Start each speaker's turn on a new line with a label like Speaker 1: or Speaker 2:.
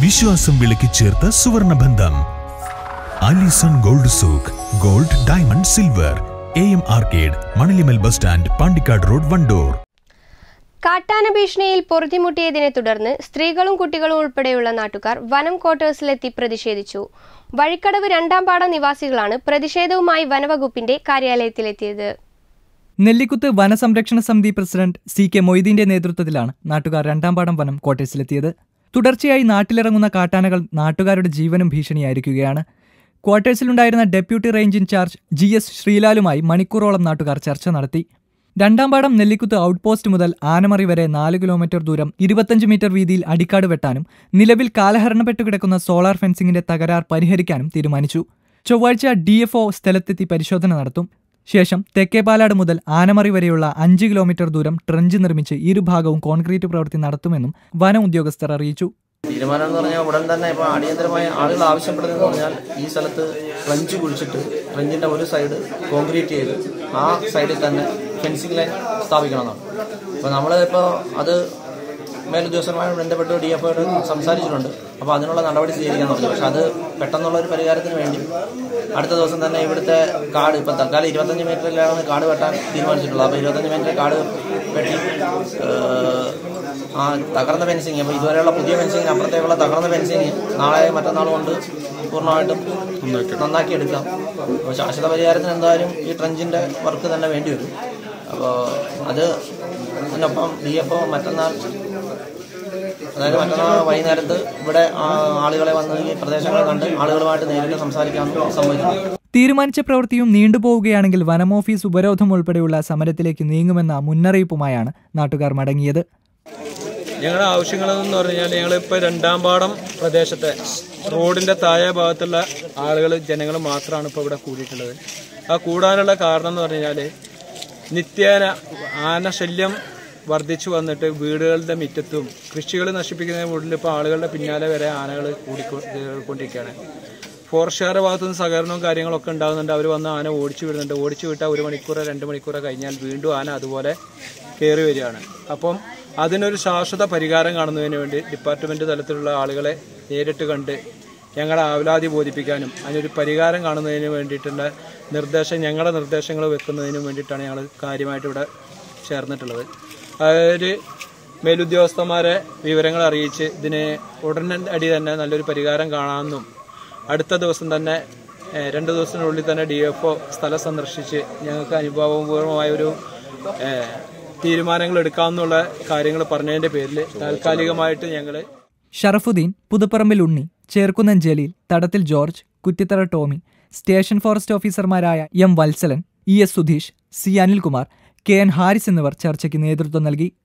Speaker 1: വിശ്വാസം വിളക്കി ചേർത്ത സുവർണബന്ധം Alison gold souk gold diamond silver A M arcade മണലിമൽ bus stand Pandikkad road Wandoor
Speaker 2: കാട്ടാന ഭീഷണിയിൽ പൊറുതിമുട്ടിയതിനെ തുടർന്ന് സ്ത്രീകളും കുട്ടികളും ഉൾപ്പെടെയുള്ള നാട്ടുകാർ വനം ക്വാർട്ടേഴ്സിലെത്തി പ്രതിഷേധിച്ചു വഴിക്കടവ് രണ്ടാം പാടം നിവാസികളാണ് പ്രതിഷേധവുമായി വനവകുപ്പിന്റെ കാര്യാലയത്തിലെത്തിയത്
Speaker 3: നെല്ലിക്കുത്ത് വനസംരക്ഷണ സമിതി പ്രസിഡന്റ് സി കെ മൊയ്തീന്റെ നേതൃത്വത്തിലാണ് നാട്ടുകാർ രണ്ടാം പാടം വനം ക്വാർട്ടേഴ്സിലെത്തിയത് തുടർച്ചയായി നാട്ടിലിറങ്ങുന്ന കാട്ടാനകൾ നാട്ടുകാരുടെ ജീവനും ഭീഷണിയായിരിക്കുകയാണ് ക്വാർട്ടേഴ്സിലുണ്ടായിരുന്ന deputy range in-charge G S ശ്രീലാലുമായി മണിക്കൂറോളം നാട്ടുകാർ ചർച്ച നടത്തി രണ്ടാം പാടം നെല്ലിക്കുത്ത് ഔട്ട് പോസ്റ്റ് മുതൽ ആനമറി വരെ നാല് കിലോമീറ്റർ ദൂരം ഇരുപത്തഞ്ച് മീറ്റർ വീതിയിൽ അടിക്കാട് വെട്ടാനും നിലവിൽ കാലഹരണപ്പെട്ടു കിടക്കുന്ന സോളാർ ഫെൻസിംഗിന്റെ തകരാർ പരിഹരിക്കാനും തീരുമാനിച്ചു ചൊവ്വാഴ്ച ഡി എഫ് ഒ സ്ഥലത്തെത്തി പരിശോധന നടത്തും ശേഷം തെക്കേപാലാട് മുതൽ ആനമറി വരെയുള്ള അഞ്ച് കിലോമീറ്റർ ദൂരം ട്രഞ്ച് നിർമ്മിച്ച് ഇരുഭാഗവും കോൺക്രീറ്റ് പ്രവൃത്തി നടത്തുമെന്നും വന ഉദ്യോഗസ്ഥർ അറിയിച്ചു
Speaker 4: തീരുമാനം എന്ന് പറഞ്ഞാൽ ഉടൻ തന്നെ ഇപ്പോൾ അടിയന്തരമായി ആളുകൾ ആവശ്യപ്പെടുന്നതെന്ന് പറഞ്ഞാൽ ഈ സ്ഥലത്ത് ട്രഞ്ച് കുഴിച്ചിട്ട് ട്രഞ്ചിൻ്റെ ഒരു സൈഡ് കോൺക്രീറ്റ് ചെയ്ത് ആ സൈഡിൽ തന്നെ ഫെൻസിംഗ് ലൈൻ സ്ഥാപിക്കണമെന്നാണ് അപ്പോൾ നമ്മൾ ഇപ്പോൾ അത് മേലുദ്യോഗസ്ഥരുമായി ബന്ധപ്പെട്ട് ഡി എഫ് സംസാരിച്ചിട്ടുണ്ട് അപ്പോൾ അതിനുള്ള നടപടി സ്വീകരിക്കാൻ പറഞ്ഞു പക്ഷെ അത് പെട്ടെന്നുള്ള ഒരു പരിഹാരത്തിന് വേണ്ടി അടുത്ത ദിവസം തന്നെ ഇവിടുത്തെ കാട് ഇപ്പം തൽക്കാലം ഇരുപത്തഞ്ച് മീറ്ററിലാണ് കാട് വെട്ടാൻ തീരുമാനിച്ചിട്ടുള്ളത് അപ്പോൾ ഇരുപത്തഞ്ച് മീറ്റർ കാട് വെട്ടി ഏഹ്, ആ തകർന്ന ഫെൻസിങ് അപ്പോൾ ഇതുവരെയുള്ള പുതിയ ഫെൻസിങ്ങിന് അപ്പുറത്തേക്കുള്ള തകർന്ന ഫെൻസിങ് നാളെ മറ്റന്നാൾ കൊണ്ട് പൂർണ്ണമായിട്ടും നന്നാക്കി എടുക്കാം അപ്പോൾ ശാശ്വത പരിഹാരത്തിന് എന്തായാലും ഈ ട്രഞ്ചിൻ്റെ വർക്ക് തന്നെ വേണ്ടി വരും അപ്പോൾ അത് അതിനൊപ്പം ഡി എഫ് മറ്റന്നാൾ അതായത് മറ്റന്നാൾ വൈകുന്നേരത്ത് ഇവിടെ ആ, ആളുകളെ വന്ന് ഈ പ്രദേശങ്ങൾ കണ്ട് ആളുകളുമായിട്ട് നേരിട്ട് സംസാരിക്കാമെന്ന് സമ്മതിക്കുന്നു
Speaker 3: തീരുമാനിച്ച പ്രവൃത്തിയും നീണ്ടുപോവുകയാണെങ്കിൽ വനം ഓഫീസ് ഉപരോധം ഉൾപ്പെടെയുള്ള സമരത്തിലേക്ക് നീങ്ങുമെന്ന മുന്നറിയിപ്പുമായാണ് നാട്ടുകാർ മടങ്ങിയത്
Speaker 5: ഞങ്ങളുടെ ആവശ്യങ്ങളെന്ന് പറഞ്ഞാൽ ഞങ്ങളിപ്പോൾ രണ്ടാം പാടം പ്രദേശത്തെ റോഡിൻ്റെ താഴെ ഭാഗത്തുള്ള ആളുകൾ ജനങ്ങൾ മാത്രമാണ് ഇപ്പോൾ ഇവിടെ കൂടിയിട്ടുള്ളത് ആ കൂടാനുള്ള കാരണം എന്ന് പറഞ്ഞാൽ നിത്യേന ആനശല്യം വർദ്ധിച്ചു വന്നിട്ട് വീടുകളുടെ മുറ്റത്തും കൃഷികൾ നശിപ്പിക്കുന്നതിന് കൂടുതൽ ഇപ്പോൾ ആളുകളുടെ പിന്നാലെ വരെ ആനകൾ കൂടിക്കൊണ്ടിരിക്കുകയാണ് ഫോറസ്റ്റുകാരുടെ ഭാഗത്തുനിന്ന് സഹകരണവും കാര്യങ്ങളൊക്കെ ഉണ്ടാകുന്നുണ്ട് അവർ വന്ന് ആന ഓടിച്ചു വിടുന്നുണ്ട് ഓടിച്ചു വിട്ടാൽ ഒരു മണിക്കൂറോ രണ്ട് മണിക്കൂറോ കഴിഞ്ഞാൽ വീണ്ടും ആന അതുപോലെ കയറി വരികയാണ് അപ്പം അതിനൊരു ശാശ്വത പരിഹാരം കാണുന്നതിന് വേണ്ടി ഡിപ്പാർട്ട്മെന്റ് തലത്തിലുള്ള ആളുകളെ നേരിട്ട് കണ്ട് ഞങ്ങളെ ആവലാതി ബോധിപ്പിക്കാനും അതിനൊരു പരിഹാരം കാണുന്നതിന് വേണ്ടിയിട്ടുള്ള നിർദ്ദേശം ഞങ്ങളുടെ നിർദ്ദേശങ്ങൾ വെക്കുന്നതിനും വേണ്ടിയിട്ടാണ് ഞങ്ങൾ കാര്യമായിട്ട് ഇവിടെ ചേർന്നിട്ടുള്ളത് ഒരു മേലുദ്യോഗസ്ഥന്മാരെ വിവരങ്ങൾ അറിയിച്ച് ഇതിന് ഉടനെ അടി തന്നെ നല്ലൊരു പരിഹാരം കാണാമെന്നും അടുത്ത ദിവസം തന്നെ ഏഹ്, രണ്ട് ദിവസത്തിനുള്ളിൽ തന്നെ ഡി എഫ് ഒ സ്ഥലം സന്ദർശിച്ച് ഞങ്ങൾക്ക് അനുഭവപൂർവമായ ഒരു ഏഹ്, തീരുമാനങ്ങൾ എടുക്കാമെന്നുള്ള കാര്യങ്ങൾ പറഞ്ഞതിന്റെ പേരിൽ താൽക്കാലികമായിട്ട് ഞങ്ങൾ
Speaker 3: ഷറഫുദ്ദീൻ പുതുപ്പറമ്പിൽ ഉണ്ണി ചേർക്കുന്നൻ Jaleel Thadathil George Kuttithara Tomy station forest ഓഫീസർമാരായ M Valsalan E S Sudheesh C Anilkumar K N Haris എന്നിവർ ചർച്ചയ്ക്ക് നേതൃത്വം നൽകി